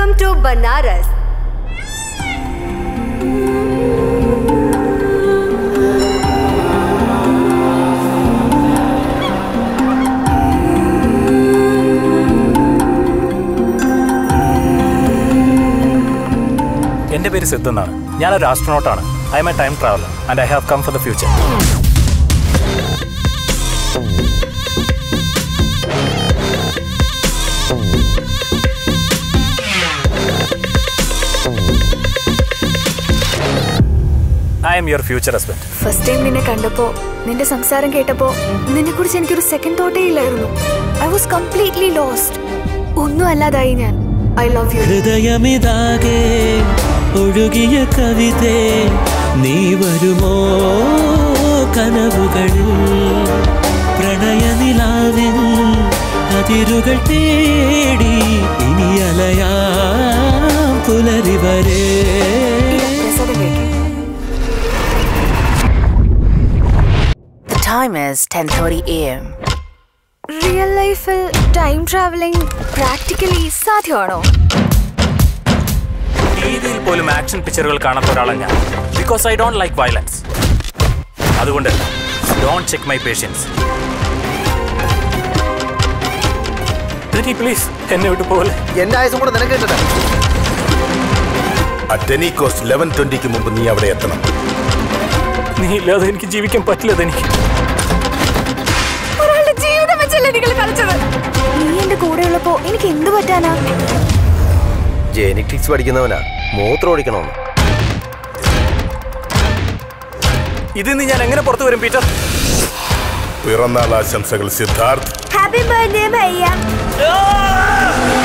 Welcome to Banaras. എൻ്റെ പേര് സിദ്ധ് എന്നാണ് ഞാനൊരു ആസ്ട്രോണോട്ടാണ് I'm a time traveller and I have come for the future I'm your future husband first time നിന്നെ കണ്ടപ്പോ നിന്റെ സംസാരം കേട്ടപ്പോ നിന്നെ കുറിച്ച് എനിക്കൊരു സെക്കൻഡ് തോട്ടേ ഇല്ലായിരുന്നു ഐ വാസ് കംപ്ലീറ്റ്ലി ലോസ്റ്റ് ഒന്നും അല്ലാതായി ഞാൻ ഐ ലവ് യു ഹൃദയമിതാകെ ഒഴുകിയ കവിതേ നീ വരുമോ കനവുകളിൽ പ്രണയനിലാവിൻ അതിരുകൾ തേടി ഇനി അലയാം പുലരി വരെ പ്രസാദം കഴിക്കും The time is 10:30 a.m. Real ലൈഫിൽ ടൈം ട്രാവലിംഗ് പ്രാക്ടിക്കലി സാധ്യമാണോ രീതിയിൽ പോലും ആക്ഷൻ പിക്ചറുകൾ കാണാത്ത ഒരാളാണ് ഞാൻ because I don't like violence അതുകൊണ്ട് don't check my patience please എന്നെ വിട്ടു പോലെ എന്റെ ആയുസം കൂടെ നിനക്ക് കിട്ടട്ടെ അറ്റനിക്കോസ് ലെവൻ ട്വന്റിക്ക് മുമ്പ് നീ അവിടെ എത്തണം നീ ഇല്ലാതെ എനിക്ക് ജീവിക്കാൻ പറ്റില്ല എനിക്ക് ഒരാളുടെ ജീവിതം വെച്ചല്ലേ നിങ്ങൾ കളിച്ചത് നീ എന്റെ കൂടെ ഉള്ളപ്പോ എനിക്ക് എന്ത് പറ്റാനാ ജെനറ്റിക്സ് പഠിക്കുന്നവനാ മൂത്രം ഓടിക്കണമെന്ന് ഇതിൽ നിന്ന് ഞാൻ എങ്ങനെ പുറത്തു വരും പീറ്റർ പിറന്നാൾ ആശംസകൾ സിദ്ധാർത്ഥ് Happy birthday, भैया.